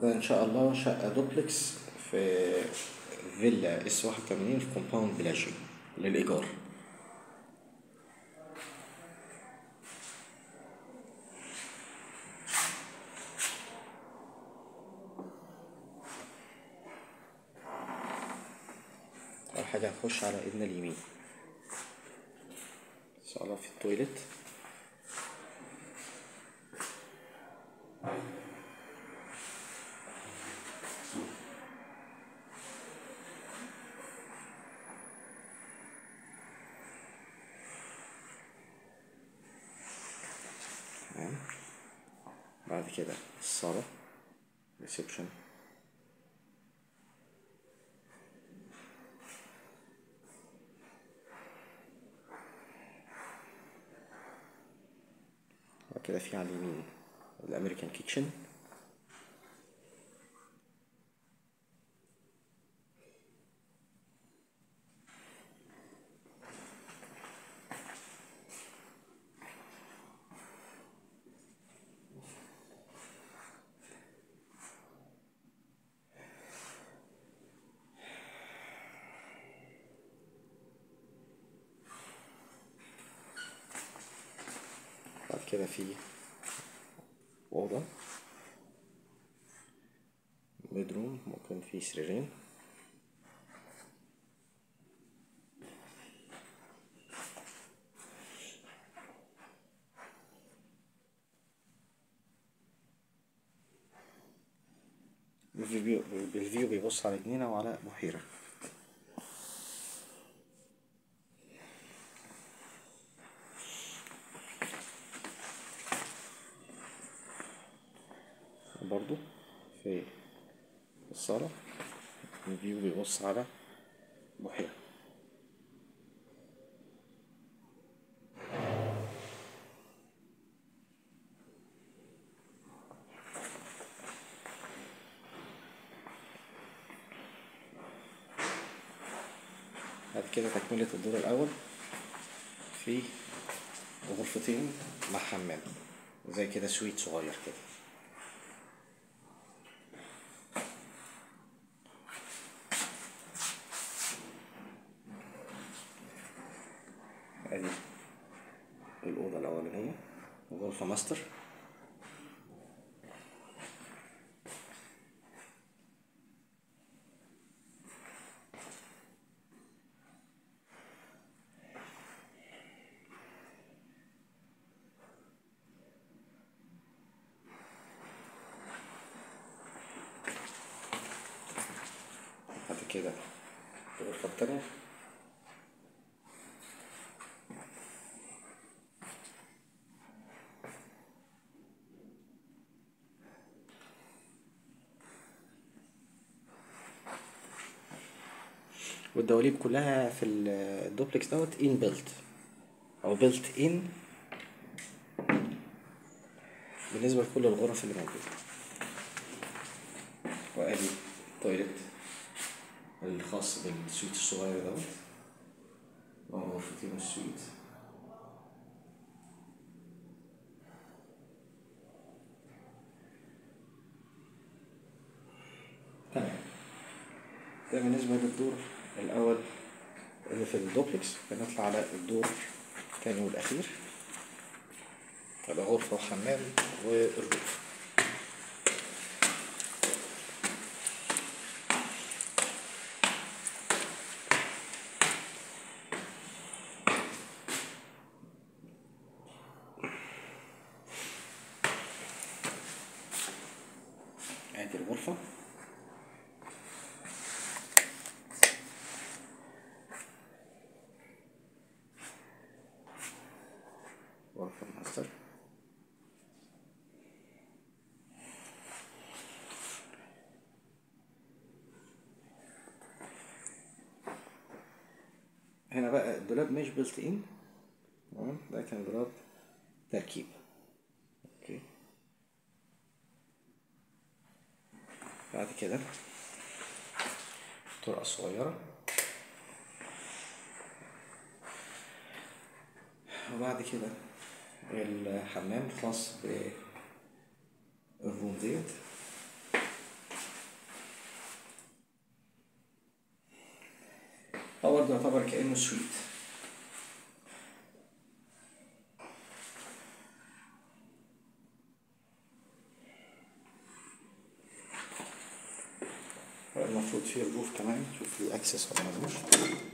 ده ان شاء الله شقة دوبلكس في فيلا اس واحد وتمانين في كومباوند بلاجيو للإيجار أول حاجة هنخش على إيدنا اليمين إن شاء الله في التويلت تمام بعد كده الصالة ريسبشن بعد كده في على اليمين الأمريكان كيتشن بعد كده في أوضة بيدروم ممكن فيه سريرين بالفيو بالفيو بيبص على جنينة وعلى بحيرة برضو في الصالة الفيو بيبص على بحيرة بعد كده تكملة الدور الأول في غرفتين مع حمام زي كده سويت صغير كده ادي الأوضة الأولانية غرفة ماستر بعد كده الغرفة التانية والدواليب كلها في الدوبلكس دوت ان بيلت او بيلت ان بالنسبة لكل الغرف اللي موجودة وادي تويلت الخاص بالسويت الصغير دوت وهو غرفتين السويت تمام ده بالنسبة للدور الأول اللي في الدوبلكس بنطلع على الدور الثاني والأخير هذا غرفة وحمام والرoof ادي الغرفة غرفة الماستر هنا بقى الدولاب مش بلت ان تمام ده كان دولاب تركيب اوكي بعد كده طرقة صغيرة وبعد كده الحمام الخاص بالروم ديت برضه يعتبر كأنه سويت المفروض فيه رفوف كمان شوف فيه اكسس ولا ملوش